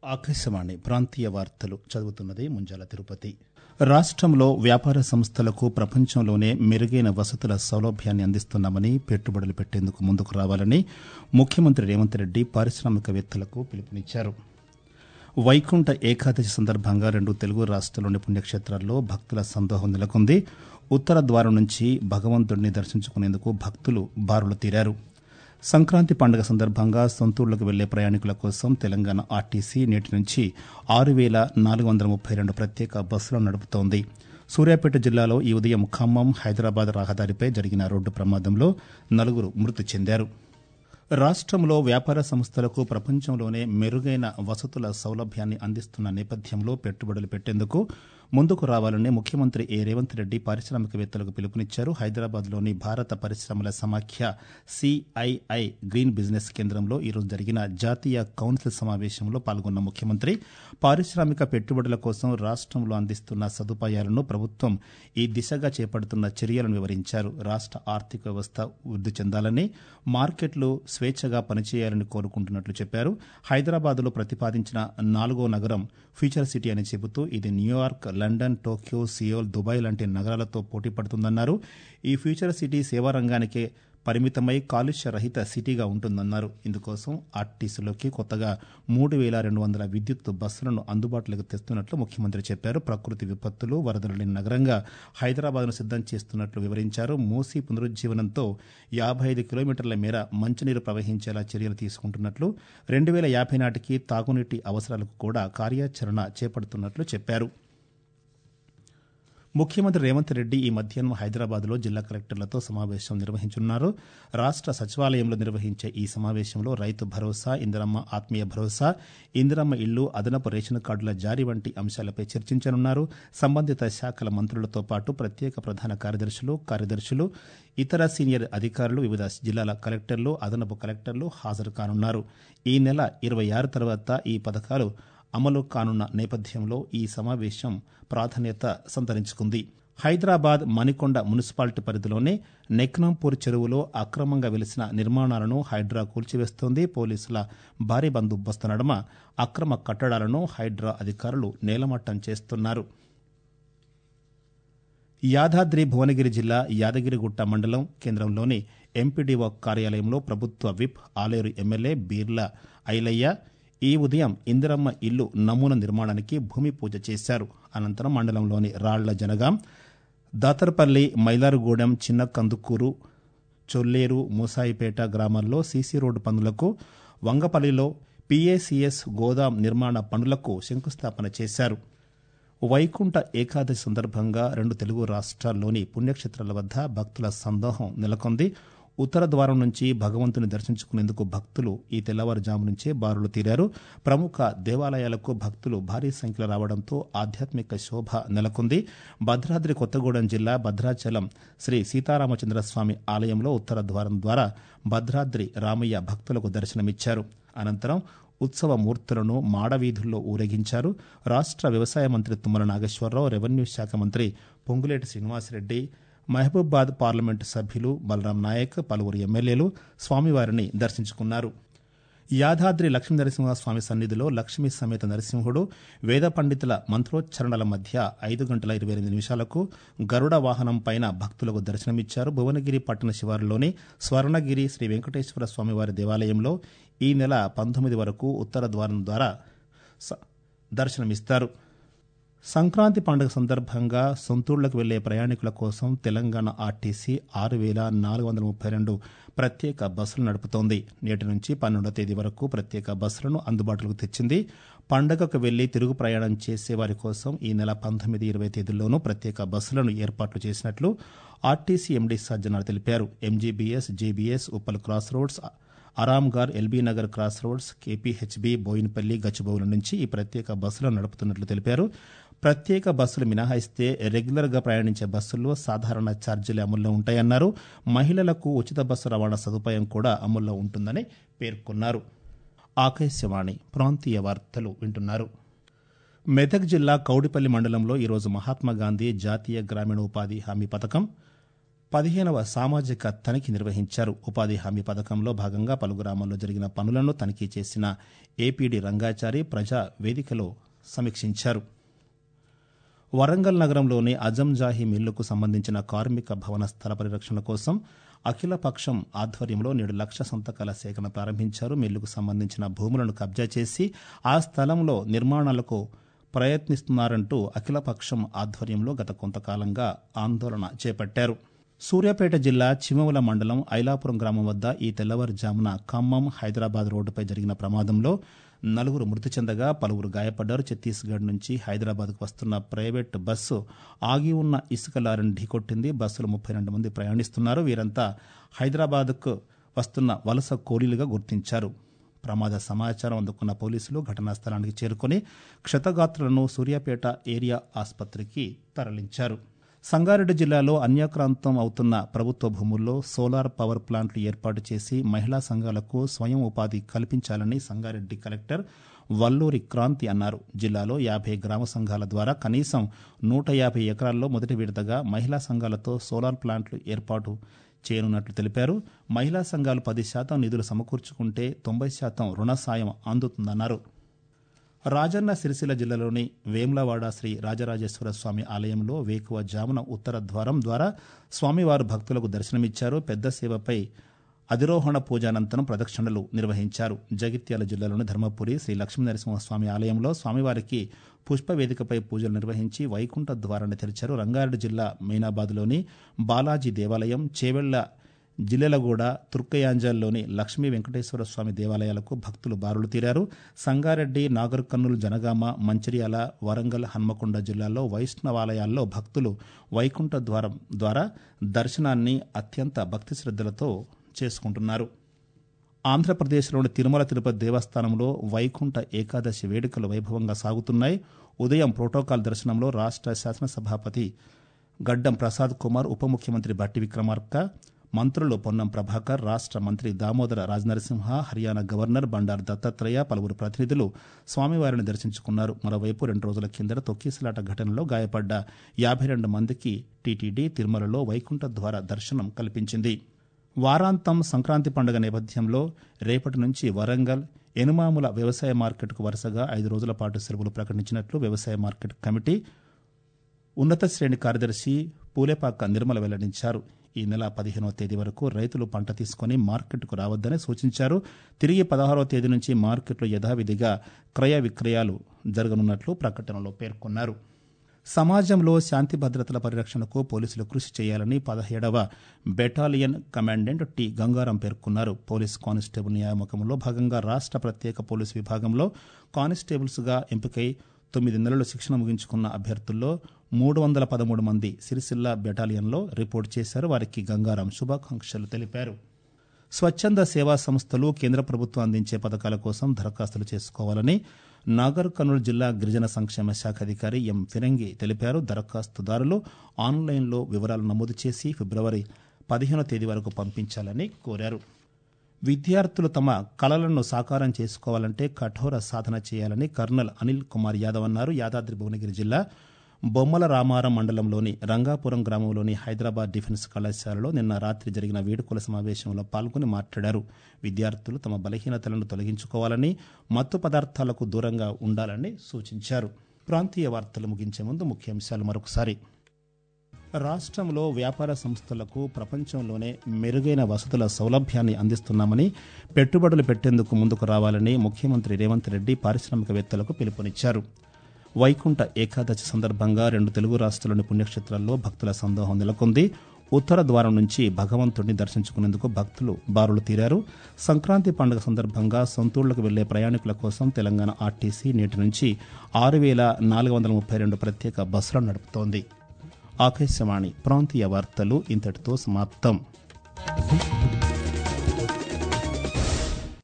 ఆకాశవాణి ప్రాంతీయ వార్తలు చదువుతున్నది ముంజాల తిరుపతి రాష్ట్రంలో వ్యాపార సంస్థలకు ప్రపంచంలోనే మెరుగైన వసతుల సౌలభ్యాన్ని అందిస్తున్నామని పెట్టుబడులు పెట్టేందుకు ముందుకు రావాలని ముఖ్యమంత్రి రేవంత్ రెడ్డి పారిశ్రామికవేత్తలకు పిలుపునిచ్చారు వైకుంఠ ఏకాదశి సందర్భంగా రెండు తెలుగు రాష్ట్రాల్లోని పుణ్యక్షేత్రాల్లో భక్తుల సందోహం నెలకొంది ఉత్తర ద్వారం నుంచి భగవంతుడిని దర్శించుకునేందుకు భక్తులు బారులు తీరారు సంక్రాంతి పండుగ సందర్భంగా సొంతూళ్లకు వెళ్లే ప్రయాణికుల కోసం తెలంగాణ ఆర్టీసీ నేటి నుంచి ఆరు వేల నాలుగు వందల ముప్పై రెండు ప్రత్యేక బస్సులను నడుపుతోంది సూర్యాపేట జిల్లాలో ఈ ఉదయం ఖమ్మం హైదరాబాద్ రహదారిపై జరిగిన రోడ్డు ప్రమాదంలో నలుగురు మృతి చెందారు రాష్ట్రంలో వ్యాపార సంస్థలకు ప్రపంచంలోనే మెరుగైన వసతుల సౌలభ్యాన్ని అందిస్తున్న నేపథ్యంలో పెట్టుబడులు పెట్టేందుకు ముందుకు రావాలని ముఖ్యమంత్రి ఏ రేవంత్ రెడ్డి పారిశ్రామికవేత్తలకు పిలుపునిచ్చారు హైదరాబాద్లోని భారత పరిశ్రమల సమాఖ్య సిఐఐ గ్రీన్ బిజినెస్ కేంద్రంలో ఈరోజు జరిగిన జాతీయ కౌన్సిల్ సమావేశంలో పాల్గొన్న ముఖ్యమంత్రి పారిశ్రామిక పెట్టుబడుల కోసం రాష్ట్రంలో అందిస్తున్న సదుపాయాలను ప్రభుత్వం ఈ దిశగా చేపడుతున్న చర్యలను వివరించారు రాష్ట్ర ఆర్థిక వ్యవస్థ వృద్ధి చెందాలని మార్కెట్లు స్వేచ్ఛగా పనిచేయాలని కోరుకుంటున్నట్లు చెప్పారు హైదరాబాద్లో ప్రతిపాదించిన నాలుగో నగరం ఫ్యూచర్ సిటీ అని చెబుతూ ఇది New York London Tokyo Seoul Dubai లాంటి నగరాలతో పోటీ పడుతుందన్నారు ఈ ఫ్యూచర్ సిటీ సేవా రంగానికే పరిమితమై కాలుష్య రహిత సిటీగా ఉంటుందన్నారు ఇందుకోసం ఆర్టీసీలోకి కొత్తగా మూడు వేల రెండు వందల విద్యుత్ బస్సులను అందుబాటులోకి తెస్తున్నట్లు ముఖ్యమంత్రి చెప్పారు ప్రకృతి విపత్తులు వరదలు లేని నగరంగా హైదరాబాద్ను సిద్దం చేస్తున్నట్లు వివరించారు మూసీ పునరుజ్జీవనంతో యాభై ఐదు కిలోమీటర్ల మేర మంచినీరు ప్రవహించేలా చర్యలు తీసుకుంటున్నట్లు రెండు వేల యాభై నాటికి తాగునీటి అవసరాలకు కూడా కార్యాచరణ చేపడుతున్నట్లు చెప్పారు ముఖ్యమంత్రి రేవంత్ రెడ్డి ఈ మధ్యాహ్నం హైదరాబాద్లో జిల్లా కలెక్టర్లతో సమావేశం నిర్వహించనున్నారు రాష్ట్ర సచివాలయంలో నిర్వహించే ఈ సమావేశంలో రైతు భరోసా ఇందిరమ్మ ఆత్మీయ భరోసా ఇందిరమ్మ ఇళ్లు అదనపు రేషన్ కార్డుల జారీ వంటి అంశాలపై చర్చించనున్నారు సంబంధిత శాఖల మంత్రులతో పాటు ప్రత్యేక ప్రధాన కార్యదర్శులు కార్యదర్శులు ఇతర సీనియర్ అధికారులు వివిధ జిల్లాల కలెక్టర్లు అదనపు కలెక్టర్లు హాజరు కానున్నారు ఈ నెల ఇరవై ఆరు తర్వాత ఈ పథకాలు అమలు కానున్న నేపథ్యంలో ఈ సమావేశం ప్రాధాన్యత సంతరించుకుంది హైదరాబాద్ మణికొండ మున్సిపాలిటీ పరిధిలోని నెక్నాంపూర్ చెరువులో అక్రమంగా వెలిసిన నిర్మాణాలను హైడ్రా కూల్చివేస్తోంది పోలీసుల భారీ బందోబస్తు నడుమ అక్రమ కట్టడాలను హైడ్రా అధికారులు నేలమట్టం చేస్తున్నారు యాదాద్రి భువనగిరి జిల్లా యాదగిరిగుట్ట మండలం కేంద్రంలోని ఎంపీడీఓ కార్యాలయంలో ప్రభుత్వ విప్ ఆలేరు ఎమ్మెల్యే బీర్ల ఐలయ్య ఈ ఉదయం ఇందిరమ్మ ఇల్లు నమూనా నిర్మాణానికి భూమి పూజ చేశారు అనంతరం మండలంలోని రాళ్ల జనగాం దాతర్పల్లి మైలారుగూడెం చిన్న కందుకూరు చొల్లేరు మూసాయిపేట గ్రామాల్లో సీసీ రోడ్డు పనులకు వంగపల్లిలో పీఏసీఎస్ గోదాం నిర్మాణ పనులకు శంకుస్థాపన చేశారు వైకుంఠ ఏకాదశి సందర్భంగా రెండు తెలుగు రాష్ట్రాల్లోని పుణ్యక్షేత్రాల వద్ద భక్తుల సందోహం నెలకొంది ఉత్తర ద్వారం నుంచి భగవంతుని దర్శించుకునేందుకు భక్తులు ఈ తెల్లవారుజాము నుంచే బారులు తీరారు ప్రముఖ దేవాలయాలకు భక్తులు భారీ సంఖ్యలో రావడంతో ఆధ్యాత్మిక శోభ నెలకొంది భద్రాద్రి కొత్తగూడెం జిల్లా భద్రాచలం శ్రీ సీతారామచంద్రస్వామి ఆలయంలో ఉత్తర ద్వారం ద్వారా భద్రాద్రి రామయ్య భక్తులకు దర్శనమిచ్చారు అనంతరం ఉత్సవ మూర్తులను మాడవీధుల్లో ఊరేగించారు రాష్ట్ర వ్యవసాయ మంత్రి తుమ్మల నాగేశ్వరరావు రెవెన్యూ శాఖ మంత్రి పొంగులేటి శ్రీనివాసరెడ్డి మహబూబాద్ పార్లమెంటు సభ్యులు బలరాం నాయక్ పలువురు ఎమ్మెల్యేలు స్వామివారిని దర్శించుకున్నారు యాదాద్రి లక్ష్మీ నరసింహస్వామి సన్నిధిలో లక్ష్మీ సమేత నరసింహుడు వేద పండితుల మంత్రోచ్చరణల మధ్య ఐదు గంటల ఇరవై ఎనిమిది నిమిషాలకు గరుడ వాహనం పైన భక్తులకు దర్శనమిచ్చారు భువనగిరి పట్టణ శివారులోని స్వర్ణగిరి శ్రీ వెంకటేశ్వర స్వామివారి దేవాలయంలో ఈ నెల పంతొమ్మిది వరకు ఉత్తర ద్వారం ద్వారా దర్శనమిస్తారు సంక్రాంతి పండుగ సందర్భంగా సొంతూళ్లకు వెళ్లే ప్రయాణికుల కోసం తెలంగాణ ఆర్టీసీ ఆరు వేల నాలుగు వందల ముప్పై రెండు ప్రత్యేక బస్సులు నడుపుతోంది నేటి నుంచి పన్నెండో తేదీ వరకు ప్రత్యేక బస్సులను అందుబాటులోకి తెచ్చింది పండుగకు వెళ్లి తిరుగు ప్రయాణం చేసే వారి కోసం ఈ నెల పంతొమ్మిది ఇరవై తేదీల్లోనూ ప్రత్యేక బస్సులను ఏర్పాట్లు చేసినట్లు ఆర్టీసీ ఎండీ సజ్జనార్ తెలిపారు MGBS JBS Uppal cross roads Aramghar LB Nagar cross roads KPHB Boinapally Gachibowli నుంచి ఈ ప్రత్యేక బస్సులను నడుపుతున్నట్లు తెలిపారు ప్రత్యేక బస్సులు మినహాయిస్తే రెగ్యులర్గా ప్రయాణించే బస్సుల్లో సాధారణ ఛార్జీలు అమల్లో ఉంటాయన్నారు మహిళలకు ఉచిత బస్సు రవాణా సదుపాయం కూడా అమల్లో ఉంటుందని పేర్కొన్నారు ఆకాశవాణి ప్రాంతీయ వార్తలు వింటున్నారు మెదక్ జిల్లా కౌడిపల్లి మండలంలో ఈరోజు మహాత్మాగాంధీ జాతీయ గ్రామీణ ఉపాధి హామీ పథకం పదిహేనవ సామాజిక తనిఖీ నిర్వహించారు ఉపాధి హామీ పథకంలో భాగంగా పలు గ్రామాల్లో జరిగిన పనులను తనిఖీ చేసిన ఏపీడీ రంగాచారి ప్రజా వేదికలో సమీక్షించారు వరంగల్ నగరంలోని అజంజాహి మిల్లుకు సంబంధించిన కార్మిక భవన స్థల పరిరక్షణ కోసం అఖిలపక్షం ఆధ్వర్యంలో నేడు లక్ష సంతకాల సేకరణ ప్రారంభించారు మిల్లుకు సంబంధించిన భూములను కబ్జా చేసి ఆ స్థలంలో నిర్మాణాలకు ప్రయత్నిస్తున్నారంటూ అఖిలపక్షం ఆధ్వర్యంలో గత కొంతకాలంగా ఆందోళన చేపట్టారు సూర్యాపేట జిల్లా చిమవల మండలం ఐలాపురం గ్రామం వద్ద ఈ తెల్లవారుజామున ఖమ్మం హైదరాబాద్ రోడ్డుపై జరిగిన ప్రమాదంలో నలుగురు మృతి చెందగా పలువురు గాయపడ్డారు ఛత్తీస్గఢ్ నుంచి హైదరాబాద్కు వస్తున్న ప్రైవేట్ బస్సు ఆగి ఉన్న ఇసుక లారీని ఢీకొట్టింది బస్సులో ముప్పై రెండు మంది ప్రయాణిస్తున్నారు వీరంతా హైదరాబాద్కు వస్తున్న వలస కూలీలుగా గుర్తించారు ప్రమాద సమాచారం అందుకున్న పోలీసులు ఘటనా స్థలానికి చేరుకుని క్షతగాత్రులను సూర్యాపేట ఏరియా ఆసుపత్రికి తరలించారు సంగారెడ్డి జిల్లాలో అన్యాక్రాంతం అవుతున్న ప్రభుత్వ భూముల్లో సోలార్ పవర్ ప్లాంట్లు ఏర్పాటు చేసి మహిళా సంఘాలకు స్వయం ఉపాధి కల్పించాలని సంగారెడ్డి కలెక్టర్ వల్లూరి క్రాంతి అన్నారు జిల్లాలో యాభై గ్రామ సంఘాల ద్వారా కనీసం నూట యాభై ఎకరాల్లో మొదటి విడతగా మహిళా సంఘాలతో సోలార్ ప్లాంట్లు ఏర్పాటు చేయనున్నట్లు తెలిపారు మహిళా సంఘాలు పది శాతం నిధులు సమకూర్చుకుంటే తొంభై శాతం రుణ సాయం అందుతుందన్నారు రాజన్న సిరిసిల్ల జిల్లాలోని వేములవాడ శ్రీ రాజరాజేశ్వర స్వామి ఆలయంలో వేకువ జామున ఉత్తర ద్వారం ద్వారా స్వామివారు భక్తులకు దర్శనమిచ్చారు పెద్ద సేవపై అధిరోహణ పూజానంతరం ప్రదక్షిణలు నిర్వహించారు జగిత్యాల జిల్లాలోని ధర్మపురి శ్రీ లక్ష్మీనరసింహస్వామి ఆలయంలో స్వామివారికి పుష్పవేదికపై పూజలు నిర్వహించి వైకుంఠ ద్వారాన్ని తెరిచారు రంగారెడ్డి జిల్లా మీనాబాద్లోని బాలాజీ దేవాలయం చేవెళ్ల జిల్లెలగూడ తుర్కయాంజల్లోని లక్ష్మీ వెంకటేశ్వర స్వామి దేవాలయాలకు భక్తులు బారులు తీరారు సంగారెడ్డి నాగర్కర్నూలు జనగామ మంచిర్యాల వరంగల్ హన్మకొండ జిల్లాల్లో వైష్ణవాలయాల్లో భక్తులు వైకుంఠ ద్వారం ద్వారా దర్శనాన్ని అత్యంత భక్తి శ్రద్ధలతో చేసుకుంటున్నారు ఆంధ్రప్రదేశ్లోని తిరుమల తిరుపతి దేవస్థానంలో వైకుంఠ ఏకాదశి వేడుకలు వైభవంగా సాగుతున్నాయి ఉదయం ప్రోటోకాల్ దర్శనంలో రాష్ట్ర శాసనసభాపతి గడ్డం ప్రసాద్ కుమార్ ఉప ముఖ్యమంత్రి భట్టి విక్రమార్క మంత్రులు పొన్నం ప్రభాకర్ రాష్ట్ర మంత్రి దామోదర రాజనరసింహ హర్యానా గవర్నర్ బండారు దత్తాత్రేయ పలువురు ప్రతినిధులు స్వామివారిని దర్శించుకున్నారు మరోవైపు రెండు రోజుల కిందట తొక్కిసలాట ఘటనలో గాయపడ్డ యాభై రెండు మందికి టీటీడీ తిరుమలలో వైకుంఠ ద్వార దర్శనం కల్పించింది వారాంతం సంక్రాంతి పండుగ నేపథ్యంలో రేపటి నుంచి వరంగల్ ఎనుమాముల వ్యవసాయ మార్కెట్కు వరుసగా ఐదు రోజుల పాటు సెలవులు ప్రకటించినట్లు వ్యవసాయ మార్కెట్ కమిటీ ఉన్నత శ్రేణి కార్యదర్శి పూలేపాక నిర్మల వెల్లడించారు ఈ నెల పదిహేనవ తేదీ వరకు రైతులు పంట తీసుకుని మార్కెట్కు రావద్దని సూచించారు తిరిగి పదహారవ తేదీ నుంచి మార్కెట్లో యథావిధిగా క్రయ విక్రయాలు జరగనున్నట్లు ప్రకటనలో పేర్కొన్నారు సమాజంలో శాంతి భద్రతల పరిరక్షణకు పోలీసులు కృషి చేయాలని పదహేడవ బెటాలియన్ కమాండెంట్ టి గంగారం పేర్కొన్నారు పోలీస్ కానిస్టేబుల్ నియామకంలో భాగంగా రాష్ట్ర ప్రత్యేక పోలీసు విభాగంలో కానిస్టేబుల్స్గా ఎంపికై తొమ్మిది నెలలు శిక్షణ ముగించుకున్న అభ్యర్థుల్లో మూడు వందల పదమూడు మంది సిరిసిల్ల బెటాలియన్లో రిపోర్ట్ చేశారు వారికి గంగారాం శుభాకాంక్షలు తెలిపారు స్వచ్ఛంద సేవా సంస్థలు కేంద్ర ప్రభుత్వం అందించే పథకాల కోసం దరఖాస్తులు చేసుకోవాలని నాగర్ కర్నూలు జిల్లా గిరిజన సంక్షేమ శాఖ అధికారి ఎం ఫిరంగి తెలిపారు దరఖాస్తుదారులు ఆన్లైన్లో వివరాలు నమోదు చేసి ఫిబ్రవరి పదిహేనో తేదీ వరకు పంపించాలని కోరారు విద్యార్థులు తమ కలలను సాకారం చేసుకోవాలంటే కఠోర సాధన చేయాలని కర్నల్ అనిల్ కుమార్ యాదవ్ అన్నారు యాదాద్రి భువనగిరి జిల్లా బొమ్మల రామారం మండలంలోని రంగాపురం గ్రామంలోని హైదరాబాద్ డిఫెన్స్ కళాశాలలో నిన్న రాత్రి జరిగిన వేడుకల సమావేశంలో పాల్గొని మాట్లాడారు విద్యార్థులు తమ బలహీనతలను తొలగించుకోవాలని మత్తు పదార్థాలకు దూరంగా ఉండాలని సూచించారు ప్రాంతీయ వార్తలు ముగించే ముందు ముఖ్యాంశాలు మరొకసారి రాష్ట్రంలో వ్యాపార సంస్థలకు ప్రపంచంలోనే మెరుగైన వసతుల సౌలభ్యాన్ని అందిస్తున్నామని పెట్టుబడులు పెట్టేందుకు ముందుకు రావాలని ముఖ్యమంత్రి రేవంత్ రెడ్డి పారిశ్రామికవేత్తలకు పిలుపునిచ్చారు వైకుంఠ ఏకాదశి సందర్భంగా రెండు తెలుగు రాష్ట్రాల్లోని పుణ్యక్షేత్రాల్లో భక్తుల సందోహం నెలకొంది ఉత్తర ద్వారం నుంచి భగవంతుడిని దర్శించుకునేందుకు భక్తులు బారులు తీరారు సంక్రాంతి పండుగ సందర్భంగా సొంతూళ్లకు వెళ్లే ప్రయాణికుల కోసం తెలంగాణ ఆర్టీసీ నేటి నుంచి ఆరు వేల నాలుగు వందల ముప్పై రెండు ప్రత్యేక బస్సులను నడుపుతోంది ఆకాశవాణి ప్రాంతీయ వార్తలు ఇంతటితో సమాప్తం